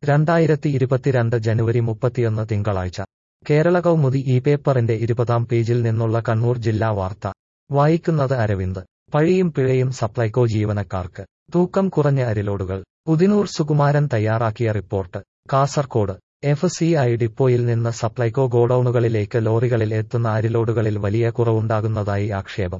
രണ്ടായിരത്തി ഇരുപത്തിരണ്ട് ജനുവരി മുപ്പത്തിയൊന്ന് തിങ്കളാഴ്ച കേരള കൗമുദി ഈ പേപ്പറിന്റെ ഇരുപതാം പേജിൽ നിന്നുള്ള കണ്ണൂർ ജില്ലാ വാർത്ത വായിക്കുന്നത് അരവിന്ദ് പഴിയും പിഴയും സപ്ലൈകോ ജീവനക്കാർക്ക് തൂക്കം കുറഞ്ഞ അരിലോഡുകൾ ഉദിനൂർ സുകുമാരൻ തയ്യാറാക്കിയ report Kasaragod F C I ഡിപ്പോയിൽ നിന്ന് സപ്ലൈകോ ഗോഡൌണുകളിലേക്ക് ലോറികളിൽ എത്തുന്ന അരിലോഡുകളിൽ വലിയ കുറവുണ്ടാകുന്നതായി ആക്ഷേപം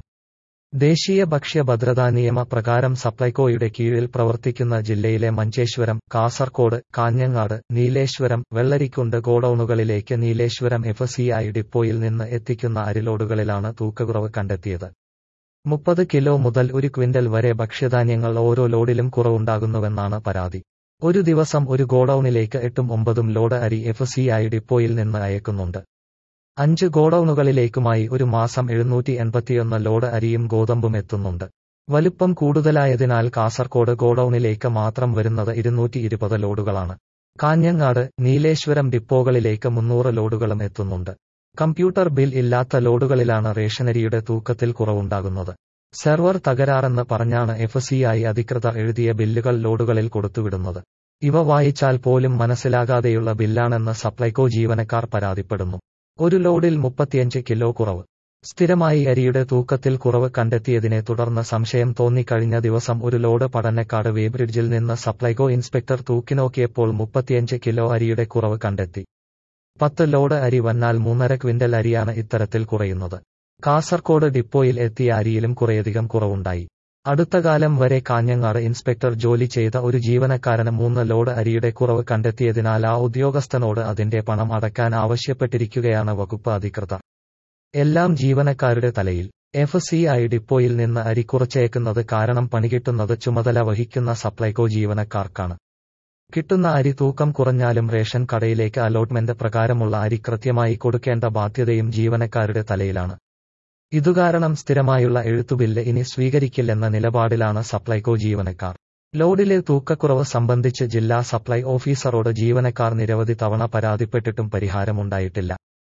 ദേശീയ ഭക്ഷ്യ ഭദ്രതാ നിയമ പ്രകാരം സപ്ലൈകോയുടെ കീഴിൽ പ്രവർത്തിക്കുന്ന ജില്ലയിലെ മഞ്ചേശ്വരം കാസർകോട് കാഞ്ഞങ്ങാട് നീലേശ്വരം വെള്ളരിക്കുണ്ട് ഗോഡൌണുകളിലേക്ക് നീലേശ്വരം എഫ് സി ഐ ഡിപ്പോയിൽ നിന്ന് എത്തിക്കുന്ന അരിലോഡുകളിലാണ് തൂക്കക്കുറവ് കണ്ടെത്തിയത് മുപ്പത് കിലോ മുതൽ ഒരു ക്വിന്റൽ വരെ ഭക്ഷ്യധാന്യങ്ങൾ ഓരോ ലോഡിലും കുറവുണ്ടാകുന്നുവെന്നാണ് പരാതി ഒരു ദിവസം ഒരു ഗോഡൌണിലേക്ക് എട്ടും ഒമ്പതും ലോഡ് അരി എഫ് സി ഐ ഡിപ്പോയിൽ നിന്ന് അയക്കുന്നുണ്ട് അഞ്ച് ഗോഡൌണുകളിലേക്കുമായി ഒരു മാസം എഴുന്നൂറ്റി എൺപത്തിയൊന്ന് ലോഡ് അരിയും ഗോതമ്പും എത്തുന്നുണ്ട് വലുപ്പം കൂടുതലായതിനാൽ കാസർകോട് ഗോഡൌണിലേക്ക് മാത്രം വരുന്നത് ഇരുന്നൂറ്റി ഇരുപത് ലോഡുകളാണ് കാഞ്ഞങ്ങാട് നീലേശ്വരം ഡിപ്പോകളിലേക്ക് മുന്നൂറ് ലോഡുകളും എത്തുന്നുണ്ട് കമ്പ്യൂട്ടർ ബിൽ ഇല്ലാത്ത ലോഡുകളിലാണ് റേഷനരിയുടെ തൂക്കത്തിൽ കുറവുണ്ടാകുന്നത് സെർവർ തകരാറെന്ന് പറഞ്ഞാണ് എഫ് സി ഐ അധികൃതർ എഴുതിയ ബില്ലുകൾ ലോഡുകളിൽ കൊടുത്തുവിടുന്നത് ഇവ വായിച്ചാൽ പോലും മനസ്സിലാകാതെയുള്ള ബില്ലാണെന്ന് സപ്ലൈകോ ജീവനക്കാർ പരാതിപ്പെടുന്നു ഒരു ലോഡിൽ മുപ്പത്തിയഞ്ച് കിലോ കുറവ് സ്ഥിരമായി അരിയുടെ തൂക്കത്തിൽ കുറവ് കണ്ടെത്തിയതിനെ തുടർന്ന് സംശയം തോന്നി കഴിഞ്ഞ ദിവസം ഒരു ലോഡ് പടന്നക്കാട് വേബ്രിഡ്ജിൽ നിന്ന് സപ്ലൈകോ ഇൻസ്പെക്ടർ തൂക്കിനോക്കിയപ്പോൾ മുപ്പത്തിയഞ്ച് കിലോ അരിയുടെ കുറവ് കണ്ടെത്തി പത്ത് ലോഡ് അരി വന്നാൽ മൂന്നര ക്വിന്റൽ അരിയാണ് ഇത്തരത്തിൽ കുറയുന്നത് കാസർകോട് ഡിപ്പോയിൽ എത്തിയ അരിയിലും കുറേയധികം കുറവുണ്ടായി അടുത്ത കാലം വരെ കാഞ്ഞങ്ങാട് ഇൻസ്പെക്ടർ ജോലി ചെയ്ത ഒരു ജീവനക്കാരന് മൂന്ന് ലോഡ് അരിയുടെ കുറവ് കണ്ടെത്തിയതിനാൽ ആ ഉദ്യോഗസ്ഥനോട് അതിന്റെ പണം അടയ്ക്കാൻ ആവശ്യപ്പെട്ടിരിക്കുകയാണ് വകുപ്പ് അധികൃതർ എല്ലാം ജീവനക്കാരുടെ തലയിൽ എഫ് സി ഐ ഡിപ്പോയിൽ നിന്ന് അരി കുറച്ചേക്കുന്നത് കാരണം പണികിട്ടുന്നത് ചുമതല വഹിക്കുന്ന സപ്ലൈകോ ജീവനക്കാർക്കാണ് കിട്ടുന്ന അരി തൂക്കം കുറഞ്ഞാലും റേഷൻ കടയിലേക്ക് അലോട്ട്മെന്റ് പ്രകാരമുള്ള അരി കൃത്യമായി കൊടുക്കേണ്ട ബാധ്യതയും ജീവനക്കാരുടെ തലയിലാണ് ഇതുകാരണം സ്ഥിരമായുള്ള എഴുത്തുബില്ല് ഇനി സ്വീകരിക്കില്ലെന്ന നിലപാടിലാണ് സപ്ലൈകോ ജീവനക്കാർ ലോഡിലെ തൂക്കക്കുറവ് സംബന്ധിച്ച് ജില്ലാ സപ്ലൈ ഓഫീസറോട് ജീവനക്കാർ നിരവധി തവണ പരാതിപ്പെട്ടിട്ടും പരിഹാരമുണ്ടായിട്ടില്ല